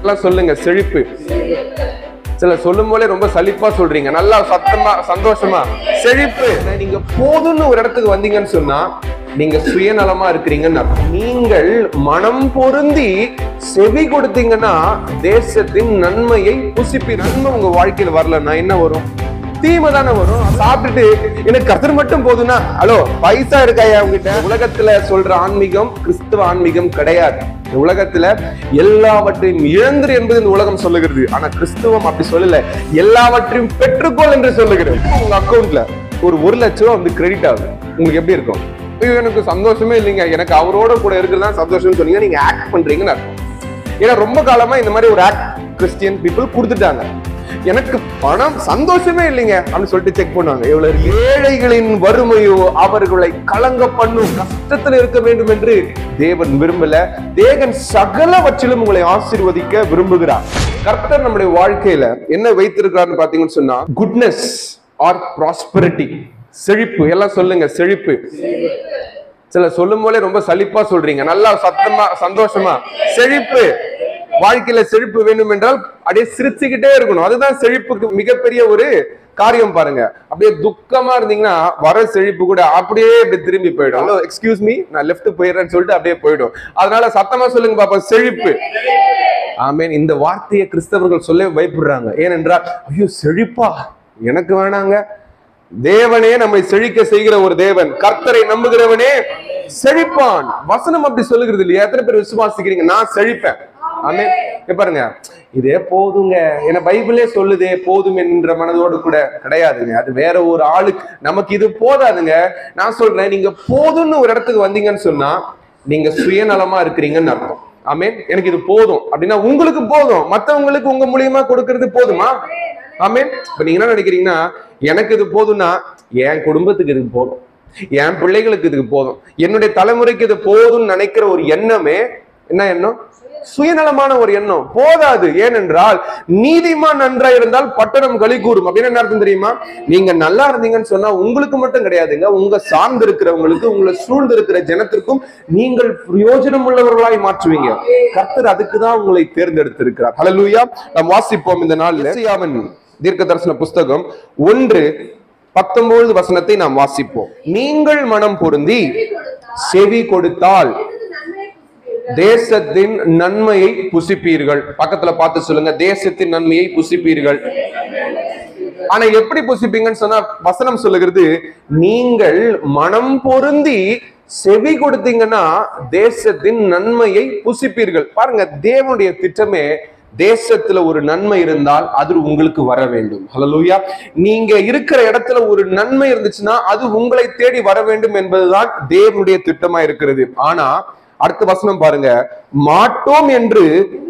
எல்லாம் சொல்லுங்க செழிப்பு சில சொல்லும் போதே ரொம்ப சலிப்பா சொல்றீங்க நல்லா சத்தமா சந்தோஷமா செழிப்பு நீங்க போதும்னு ஒரு இடத்துக்கு வந்தீங்கன்னு சொன்னா நீங்க சுயநலமா இருக்கிறீங்கன்னு அர்த்தம். நீங்கள் மனம் பொருந்தி செவி கொடுத்தீங்கன்னா தேசத்தின் நன்மையை புசிப்பி நன்மை உங்க வாழ்க்கையில வரலன்னா என்ன வரும் தீமை தானே வரும் சாப்பிட்டுட்டு எனக்கு கர்த்தர் மட்டும் போதும்னா ஹலோ பைசா இருக்காயா உங்ககிட்ட உலகத்துல சொல்ற ஆன்மீகம் கிறிஸ்துவ ஆன்மீகம் கிடையாது இந்த உலகத்துல எல்லாவற்றையும் இழந்துரு என்பது இந்த உலகம் சொல்லுகிறது ஆனா கிறிஸ்துவம் அப்படி சொல்லல எல்லாவற்றையும் பெற்றுக்கொள் என்று சொல்லுகிறது உங்க அக்கவுண்ட்ல ஒரு ஒரு லட்சம் ரூபா வந்து கிரெடிட் ஆகுது உங்களுக்கு எப்படி இருக்கும் ஐயோ எனக்கு சந்தோஷமே இல்லைங்க எனக்கு அவரோட கூட இருக்கிறதா சந்தோஷம்னு சொன்னீங்க நீங்க ஆக்ட் பண்றீங்கன்னு அர்த்தம் ஏன்னா ரொம்ப காலமா இந்த மாதிரி ஒரு ஆக்ட் கிறிஸ்டியன் பீப்புள் கொடுத்துட்டாங்க எனக்கு பணம் சந்தோஷமே இல்லைங்க அப்படின்னு சொல்லிட்டு செக் பண்ணுவாங்க எவ்வளவு ஏழைகளின் வறுமையோ அவர்களை கலங்க பண்ணும் கஷ்டத்துல இருக்க வேண்டும் என்று தேவன் விரும்பல தேவன் சகலவற்றிலும் உங்களை ஆசீர்வதிக்க விரும்புகிறார் கர்த்தர் நம்முடைய வாழ்க்கையில என்ன வைத்திருக்கிறார்னு பாத்தீங்கன்னு சொன்னா குட்னஸ் ஆர் ப்ராஸ்பரிட்டி செழிப்பு எல்லாம் சொல்லுங்க செழிப்பு சில சொல்லும் போதே ரொம்ப சலிப்பா சொல்றீங்க நல்லா சத்தமா சந்தோஷமா செழிப்பு வாழ்க்கையில செழிப்பு வேண்டும் என்றால் அப்படியே சிரிச்சுக்கிட்டே இருக்கணும் அதுதான் செழிப்புக்கு மிகப்பெரிய ஒரு காரியம் பாருங்க அப்படியே துக்கமா இருந்தீங்கன்னா வர செழிப்பு கூட அப்படியே இப்படி திரும்பி போயிடும் ஹலோ எக்ஸ்கியூஸ் மீ நான் லெஃப்ட் போயிடுறேன்னு சொல்லிட்டு அப்படியே போயிடும் அதனால சத்தமா சொல்லுங்க பாப்பா செழிப்பு ஆமேன் இந்த வார்த்தையை கிறிஸ்தவர்கள் சொல்ல பயப்படுறாங்க ஏனென்றால் ஐயோ செழிப்பா எனக்கு வேணாங்க தேவனே நம்மை செழிக்க செய்கிற ஒரு தேவன் கர்த்தரை நம்புகிறவனே செழிப்பான் வசனம் அப்படி சொல்லுகிறது இல்லையா எத்தனை பேர் விசுவாசிக்கிறீங்க நான் செழிப்பேன் ஆமென் இங்க பாருங்க இதே போதுங்க என பைபிளே சொல்லுதே போதும் என்ற மனதோடு கூட கிடையாதுங்க அது வேற ஒரு ஆளுக்கு நமக்கு இது போதாதுங்க நான் சொல்றேன் நீங்க போதும்னு ஒரு இடத்துக்கு வந்தீங்கன்னு சொன்னா நீங்க சுயநலமா இருக்கிறீங்கன்னு அர்த்தம் ஆமென் எனக்கு இது போதும் அப்படின்னா உங்களுக்கு போதும் மத்தவங்களுக்கு உங்க மூலியமா கொடுக்கறது போதுமா ஆமென் இப்ப நீங்க என்ன நினைக்கிறீங்கன்னா எனக்கு இது போதும்னா என் குடும்பத்துக்கு இது போதும் என் பிள்ளைகளுக்கு இதுக்கு போதும் என்னுடைய தலைமுறைக்கு இது போதும்னு நினைக்கிற ஒரு எண்ணமே என்ன எண்ணம் சுயநலமான ஒரு எண்ணம் போதாது ஏனென்றால் நீதிமான் நன்றா இருந்தால் பட்டணம் களி கூறும் அப்படின்னு என்ன அர்த்தம் தெரியுமா நீங்க நல்லா இருந்தீங்கன்னு சொன்னா உங்களுக்கு மட்டும் கிடையாதுங்க உங்க சார்ந்து இருக்கிறவங்களுக்கு உங்களை சூழ்ந்து இருக்கிற ஜனத்திற்கும் நீங்கள் பிரயோஜனம் உள்ளவர்களாய் மாற்றுவீங்க கர்த்தர் அதுக்கு தான் உங்களை தேர்ந்தெடுத்திருக்கிறார் ஹalleluya நாம் வாசிப்போம் இந்த நாள்ல எசேயாவின் தீர்க்க தரிசன புஸ்தகம் ஒன்று பத்தொன்பது வசனத்தை நாம் வாசிப்போம் நீங்கள் மனம் பொருந்தி செவி கொடுத்தால் தேசத்தின் நன்மையை புசிப்பீர்கள் பக்கத்துல பார்த்து சொல்லுங்க தேசத்தின் நன்மையை புசிப்பீர்கள் ஆனா எப்படி புசிப்பீங்கன்னு சொன்னா வசனம் சொல்லுகிறது நீங்கள் மனம் பொருந்தி செவி கொடுத்தீங்கன்னா தேசத்தின் நன்மையை புசிப்பீர்கள் பாருங்க தேவனுடைய திட்டமே தேசத்துல ஒரு நன்மை இருந்தால் அது உங்களுக்கு வர வேண்டும் ஹalleluya நீங்க இருக்கிற இடத்துல ஒரு நன்மை இருந்துச்சுன்னா அது உங்களை தேடி வர வேண்டும் என்பதுதான் தேவனுடைய திட்டமா இருக்கிறது ஆனா அடுத்த வசனம் பாருங்க மாட்டோம் என்று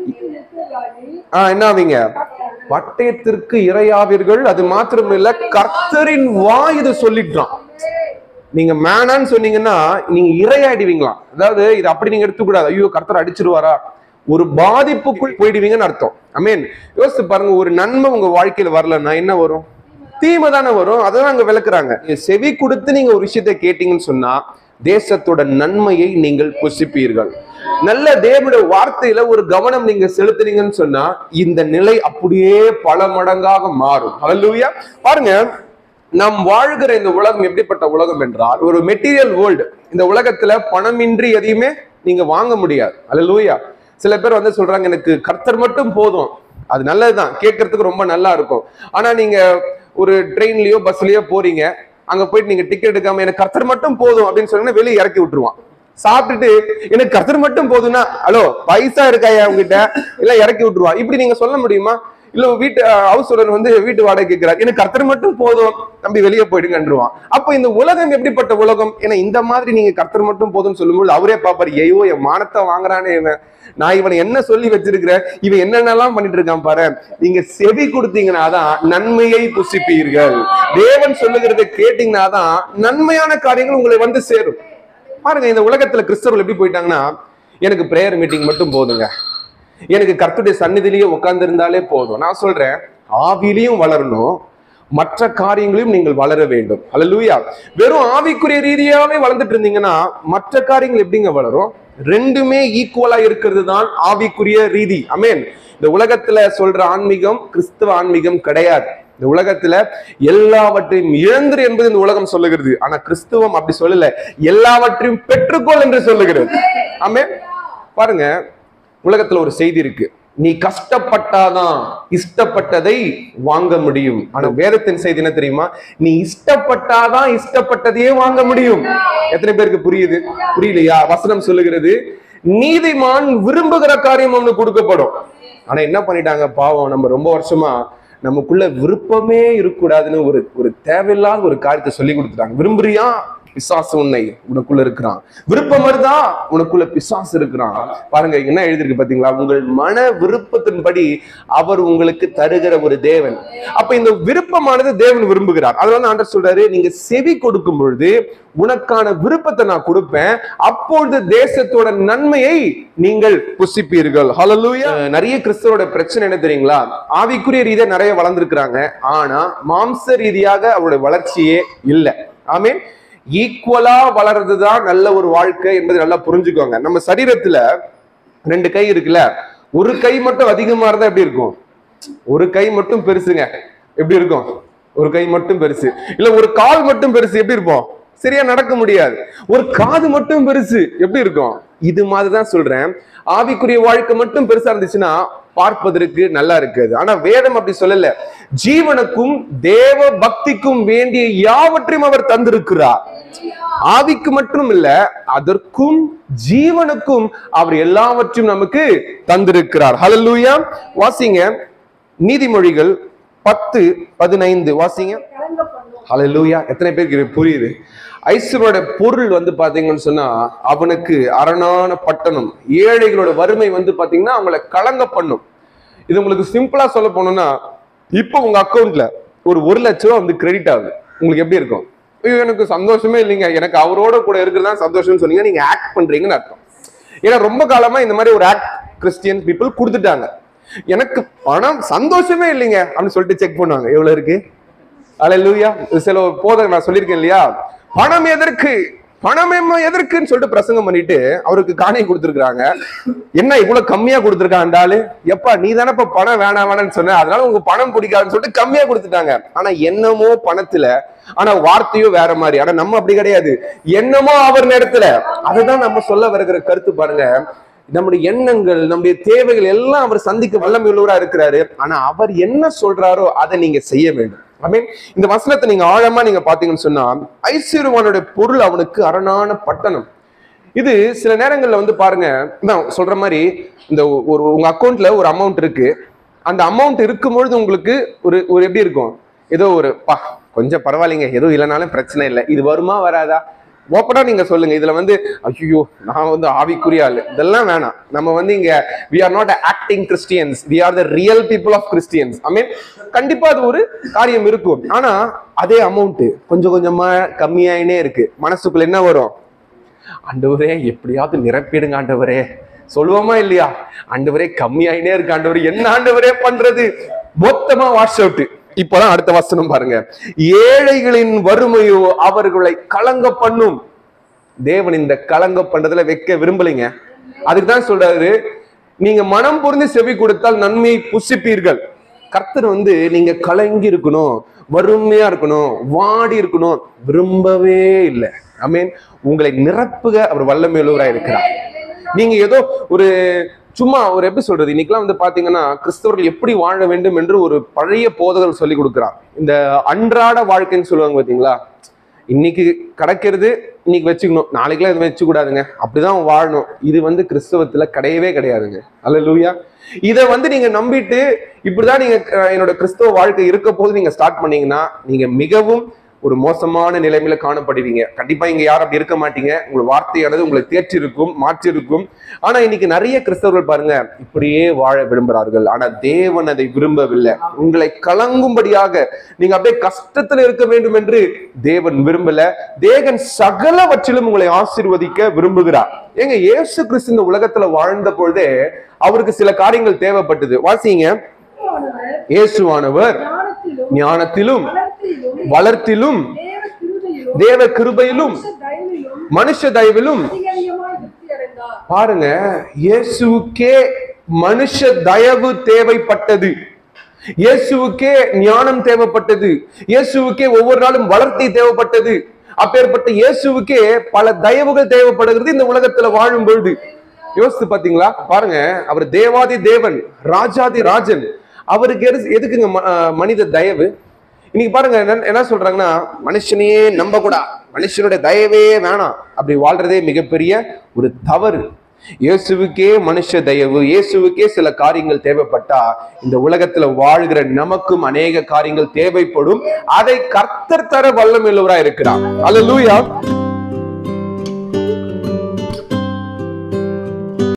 ஆஹ் என்ன ஆவீங்க பட்டயத்திற்கு இரையாவீர்கள் அது மாத்திரமில்ல கர்த்தரின் வாய் இது சொல்லிட்டான் நீங்க மேனான்னு சொன்னீங்கன்னா நீங்க இரையாயிடுவீங்களாம் அதாவது இது அப்படி நீங்க எடுத்துக்கூடாது ஐயோ கர்த்தர் அடிச்சிருவாரா ஒரு பாதிப்புக்குள் போயிடுவீங்கன்னு அர்த்தம் ஐ மீன் யோசிச்சு பாருங்க ஒரு நன்மை உங்க வாழ்க்கையில வரலன்னா என்ன வரும் தீமை தானே வரும் அதான் அங்க விளக்குறாங்க நீங்க செவி கொடுத்து நீங்க ஒரு விஷயத்தை கேட்டீங்கன்னு சொன்னா தேசத்தோட நன்மையை நீங்கள் புசிப்பீர்கள் நல்ல தேவனுடைய வார்த்தையில ஒரு கவனம் நீங்க செலுத்துனீங்கன்னு சொன்னா இந்த நிலை அப்படியே பல மடங்காக மாறும் ஹalleluya பாருங்க நாம் வாழ்கிற இந்த உலகம் எப்படிப்பட்ட உலகம் என்றால் ஒரு மெட்டீரியல் வேர்ல்டு இந்த உலகத்துல பணமின்றி எதையுமே நீங்க வாங்க முடியாது ஹalleluya சில பேர் வந்து சொல்றாங்க எனக்கு கர்த்தர் மட்டும் போதும் அது நல்லதுதான் கேட்கறதுக்கு ரொம்ப நல்லா இருக்கும் ஆனா நீங்க ஒரு ட்ரெயின்லயோ பஸ்லயோ போறீங்க அங்க போயிட்டு நீங்க டிக்கெட் எடுக்காம எனக்கு கர்த்தர் மட்டும் போதும் அப்படின்னு சொன்னா வெளியே இறக்கி விட்டுருவான் சாப்பிட்டுட்டு எனக்கு கர்த்தர் மட்டும் போதும்னா ஹலோ பைசா இருக்காயா உங்ககிட்ட இல்ல இறக்கி விட்டுருவான் இப்படி நீங்க சொல்ல முடியுமா இல்ல வீட்டு ஹவுஸ் ஓனர் வந்து வீட்டு வாடகை கேட்கிறார் எனக்கு கர்த்தர் மட்டும் போதும் தம்பி வெளியே போயிடுங்கன்றுவான் அப்போ இந்த உலகம் எப்படிப்பட்ட உலகம் ஏன்னா இந்த மாதிரி நீங்க கர்த்தர் மட்டும் போதும்னு சொல்லும்போது அவரே பாப்பாரு ஐயோ என் மானத்தை வாங்குறானே இவன் நான் இவனை என்ன சொல்லி வச்சிருக்கிறேன் இவன் என்னென்னலாம் பண்ணிட்டு இருக்கான் பாரு நீங்க செவி கொடுத்தீங்கன்னா தான் நன்மையை புசிப்பீர்கள் தேவன் சொல்லுகிறதை கேட்டீங்கன்னா தான் நன்மையான காரியங்கள் உங்களை வந்து சேரும் பாருங்க இந்த உலகத்துல கிறிஸ்தவர்கள் எப்படி போயிட்டாங்கன்னா எனக்கு பிரேயர் மீட்டிங் மட்டும் போதுங்க எனக்கு கர்த்தருடைய சந்நிதியிலேயே உட்கார்ந்து இருந்தாலே போதும் நான் சொல்றேன் ஆவிலையும் வளரணும் மற்ற காரியங்களையும் நீங்கள் வளர வேண்டும் அல்லூயா வெறும் ஆவிக்குரிய ரீதியாவே வளர்ந்துட்டு இருந்தீங்கன்னா மற்ற காரியங்கள் எப்படிங்க வளரும் ரெண்டுமே ஈக்குவலா இருக்கிறது தான் ஆவிக்குரிய ரீதி அமேன் இந்த உலகத்துல சொல்ற ஆன்மீகம் கிறிஸ்தவ ஆன்மீகம் கிடையாது இந்த உலகத்துல எல்லாவற்றையும் இழந்துரு என்பது இந்த உலகம் சொல்லுகிறது ஆனா கிறிஸ்துவம் அப்படி சொல்லல எல்லாவற்றையும் பெற்றுக்கொள் என்று சொல்லுகிறது ஆமென் பாருங்க உலகத்துல ஒரு செய்தி இருக்கு நீ கஷ்டப்பட்டாதான் இஷ்டப்பட்டதை வாங்க முடியும் ஆனா வேதத்தின் செய்தி என்ன தெரியுமா நீ இஷ்டப்பட்டாதான் இஷ்டப்பட்டதையே வாங்க முடியும் எத்தனை பேருக்கு புரியுது புரியலையா வசனம் சொல்லுகிறது நீதிமான் விரும்புகிற காரியம் அவனுக்கு கொடுக்கப்படும் ஆனா என்ன பண்ணிட்டாங்க பாவம் நம்ம ரொம்ப வருஷமா நமக்குள்ள விருப்பமே இருக்கக்கூடாதுன்னு ஒரு ஒரு தேவையில்லாத ஒரு காரியத்தை சொல்லி கொடுத்துட்டாங்க விரும்புறியா பிசாசு உன்னை உனக்குள்ள இருக்கிறான் விருப்பம் வருதா உனக்குள்ள பிசாசு இருக்கிறான் பாருங்க என்ன எழுதிருக்கு பாத்தீங்களா உங்கள் மன விருப்பத்தின்படி அவர் உங்களுக்கு தருகிற ஒரு தேவன் அப்ப இந்த விருப்பமானது தேவன் விரும்புகிறார் அதனால தான் ஆண்டவர் சொல்றாரு நீங்க செவி கொடுக்கும் பொழுது உனக்கான விருப்பத்தை நான் கொடுப்பேன் அப்பொழுது தேசத்தோட நன்மையை நீங்கள் புசிப்பீர்கள் ஹalleluya நிறைய கிறிஸ்தவரோட பிரச்சனை என்ன தெரியுங்களா ஆவிக்குரிய ரீதியா நிறைய வளர்ந்துருக்கிறாங்க ஆனா மாம்ச ரீதியாக அவருடைய வளர்ச்சியே இல்லை ஆமீன் ஈக்குவலா வளர்றதுதான் நல்ல ஒரு வாழ்க்கை என்பதை நல்லா புரிஞ்சுக்கோங்க நம்ம சரீரத்துல ரெண்டு கை இருக்குல்ல ஒரு கை மட்டும் அதிகமா இருந்தா எப்படி இருக்கும் ஒரு கை மட்டும் பெருசுங்க எப்படி இருக்கும் ஒரு கை மட்டும் பெருசு இல்ல ஒரு கால் மட்டும் பெருசு எப்படி இருப்போம் சரியா நடக்க முடியாது ஒரு காது மட்டும் பெருசு எப்படி இருக்கும் இது மாதிரி தான் சொல்றேன் ஆவிக்குரிய வாழ்க்கை மட்டும் பெருசா இருந்துச்சுன்னா பார்ப்பதற்கு நல்லா இருக்காது ஆனா வேதம் அப்படி சொல்லல ஜீவனுக்கும் தேவ பக்திக்கும் வேண்டிய யாவற்றையும் அவர் தந்திருக்கிறார் ஆவிக்கு மட்டும் இல்ல அதற்கும் ஜீவனுக்கும் அவர் எல்லாவற்றையும் நமக்கு தந்திருக்கிறார் ஹalleluya வாசிங்க நீதிமொழிகள் பத்து பதினைந்து வாசிங்க கலங்க பண்ணும் ஹalleluya எத்தனை பேருக்கு இது புரியுது ஐஸ்வரோட பொருள் வந்து பாத்தீங்கன்னு சொன்னா அவனுக்கு அரணான பட்டணம் ஏழைகளோட வறுமை வந்து பாத்தீங்கன்னா அவங்கள கலங்க பண்ணும் இது உங்களுக்கு சிம்பிளா சொல்ல போனோம்னா இப்போ உங்க அக்கவுண்ட்ல ஒரு ஒரு லட்ச ரூபா வந்து கிரெடிட் ஆகுது உங்களுக்கு எப்படி இருக்கும் ஐயோ எனக்கு சந்தோஷமே இல்லைங்க எனக்கு அவரோட கூட இருக்கிறதா சந்தோஷம்னு சொன்னீங்க நீங்க ஆக்ட் பண்றீங்கன்னு அர்த்தம் ஏன்னா ரொம்ப காலமா இந்த மாதிரி ஒரு ஆக்ட் கிறிஸ்டியன் பீப்புள் கொடுத்துட்டாங்க எனக்கு பணம் சந்தோஷமே இல்லைங்க அப்படின்னு சொல்லிட்டு செக் பண்ணுவாங்க எவ்வளவு இருக்கு அல்லேலூயா சில போதக நான் சொல்லியிருக்கேன் இல்லையா பணம் எதற்கு பணம் எம்ம எதற்குன்னு சொல்லிட்டு பிரசங்கம் பண்ணிட்டு அவருக்கு காணியம் கொடுத்துருக்காங்க என்ன இவ்வளவு கம்மியா கொடுத்துருக்காண்டாலு எப்பா நீ தானப்பா பணம் வேணாம் வேணாம்னு சொன்ன அதனால உங்க பணம் பிடிக்காதுன்னு சொல்லிட்டு கம்மியா கொடுத்துட்டாங்க ஆனா என்னமோ பணத்துல ஆனா வார்த்தையும் வேற மாதிரி ஆனா நம்ம அப்படி கிடையாது என்னமோ அவர் நேரத்துல அதுதான் நம்ம சொல்ல வருகிற கருத்து பாருங்க நம்முடைய எண்ணங்கள் நம்முடைய தேவைகள் எல்லாம் அவர் சந்திக்க வல்லமை உள்ளவரா இருக்கிறாரு ஆனா அவர் என்ன சொல்றாரோ அதை நீங்க செய்ய வேண்டும் ஐ மீன் இந்த வசனத்தை நீங்க ஆழமா நீங்க பாத்தீங்கன்னு சொன்னா ஐஸ்வர்யவானுடைய பொருள் அவனுக்கு அரணான பட்டணம் இது சில நேரங்கள்ல வந்து பாருங்க நான் சொல்ற மாதிரி இந்த ஒரு உங்க அக்கௌண்ட்ல ஒரு அமௌண்ட் இருக்கு அந்த அமௌண்ட் இருக்கும்பொழுது உங்களுக்கு ஒரு ஒரு எப்படி இருக்கும் ஏதோ ஒரு பா கொஞ்சம் பரவாயில்லைங்க எதுவும் இல்லைனாலும் பிரச்சனை இல்லை இது வருமா வராதா ஓப்பனா நீங்க சொல்லுங்க இதுல வந்து ஐயோ நான் வந்து ஆவிக்குரிய ஆளு இதெல்லாம் வேணாம் நம்ம வந்து இங்க we are not acting Christians we are the real people of Christians I mean கண்டிப்பா அது ஒரு காரியம் இருக்கும் ஆனா அதே அமௌண்ட் கொஞ்சம் கொஞ்சமா கம்மியாயினே இருக்கு மனசுக்குள்ள என்ன வரும் ஆண்டவரே எப்படியாவது நிரப்பிடுங்க ஆண்டவரே சொல்லுவோமா இல்லையா ஆண்டவரே கம்மியாயினே இருக்கு ஆண்டவரே என்ன ஆண்டவரே பண்றது மொத்தமா வாஷ் அவுட் இப்பதான் அடுத்த வசனம் பாருங்க ஏழைகளின் வறுமையோ அவர்களை கலங்க பண்ணும் தேவன் இந்த கலங்க பண்றதுல வைக்க விரும்பலைங்க அதுக்கு தான் சொல்றாரு நீங்க மனம் பொருந்தி செவி கொடுத்தால் நன்மையை புசிப்பீர்கள் கர்த்தர் வந்து நீங்க கலங்கி இருக்கணும் வறுமையா இருக்கணும் வாடி இருக்கணும் விரும்பவே இல்லை ஐ மீன் உங்களை நிரப்புக அவர் வல்லமையுள்ளவராக இருக்கிறார் நீங்க ஏதோ ஒரு சும்மா ஒரு எப்படி சொல்றது இன்னைக்கெல்லாம் வந்து பாத்தீங்கன்னா கிறிஸ்தவர்கள் எப்படி வாழ வேண்டும் என்று ஒரு பழைய போதகர் சொல்லி கொடுக்கிறார் இந்த அன்றாட வாழ்க்கைன்னு சொல்லுவாங்க பாத்தீங்களா இன்னைக்கு கிடைக்கிறது இன்னைக்கு வச்சுக்கணும் நாளைக்கெல்லாம் எதுவும் வச்சு கூடாதுங்க அப்படிதான் வாழணும் இது வந்து கிறிஸ்தவத்துல கிடையவே கிடையாதுங்க அல்ல லூயா இதை வந்து நீங்க நம்பிட்டு இப்படிதான் நீங்க அஹ், என்னோட கிறிஸ்தவ வாழ்க்கை இருக்க போது நீங்க ஸ்டார்ட் பண்ணீங்கன்னா நீங்க மிகவும் ஒரு மோசமான நிலைமையில காணப்படுவீங்க கண்டிப்பா இங்க யாரும் அப்படி இருக்க மாட்டீங்க உங்கள் வார்த்தையானது உங்களை தேற்றிருக்கும் மாற்றிருக்கும் ஆனா இன்னைக்கு நிறைய கிறிஸ்தவர்கள் பாருங்க இப்படியே வாழ விரும்புகிறார்கள் ஆனா தேவன் அதை விரும்பவில்லை உங்களை கலங்கும்படியாக நீங்க அப்படியே கஷ்டத்துல இருக்க வேண்டும் என்று தேவன் விரும்பல தேவன் சகலவற்றிலும் உங்களை ஆசீர்வதிக்க விரும்புகிறார் ஏங்க இயேசு கிறிஸ்து இந்த உலகத்துல வாழ்ந்த பொழுதே அவருக்கு சில காரியங்கள் தேவைப்பட்டது வாசிங்க ஆனவர் இயேசுவானவர் ஞானத்திலும் ஞானத்திலும் வளர்த்திலும் வளர்த்திலும் தேவ கிருபையிலும் தேவ கிருபையிலும் மனுஷ தயவிலும் மனுஷ தயவிலும் அதிகமாய் திருப்தி அடைந்தார் பாருங்க இயேசுவுக்கே மனுஷ தயவு தேவைப்பட்டது இயேசுவுக்கே ஞானம் தேவைப்பட்டது இயேசுவுக்கே ஒவ்வொரு நாளும் வளர்த்தி தேவைப்பட்டது அப்பேற்பட்ட இயேசுவுக்கே பல தயவுகள் தேவைப்படுகிறது இந்த உலகத்துல வாழும் பொழுது யோசித்து பாத்தீங்களா பாருங்க அவர் தேவாதி தேவன் ராஜாதி ராஜன் அவருக்கு எது- எதுக்குங்க ம- அஹ் மனித தயவு இன்னைக்கு பாருங்க என்ன- என்ன சொல்றாங்கன்னா மனுஷனையே நம்ப கூடா மனுஷனுடைய தயவே வேணாம் அப்படி வாழ்றதே மிகப்பெரிய ஒரு தவறு இயேசுவுக்கே மனுஷ தயவு இயேசுவுக்கே சில காரியங்கள் தேவைப்பட்டா இந்த உலகத்துல வாழ்கிற நமக்கும் அநேக காரியங்கள் தேவைப்படும் அதை கர்த்தர் தர வல்லமையுள்ளவரா இருக்கிறார் அல்லேலூயா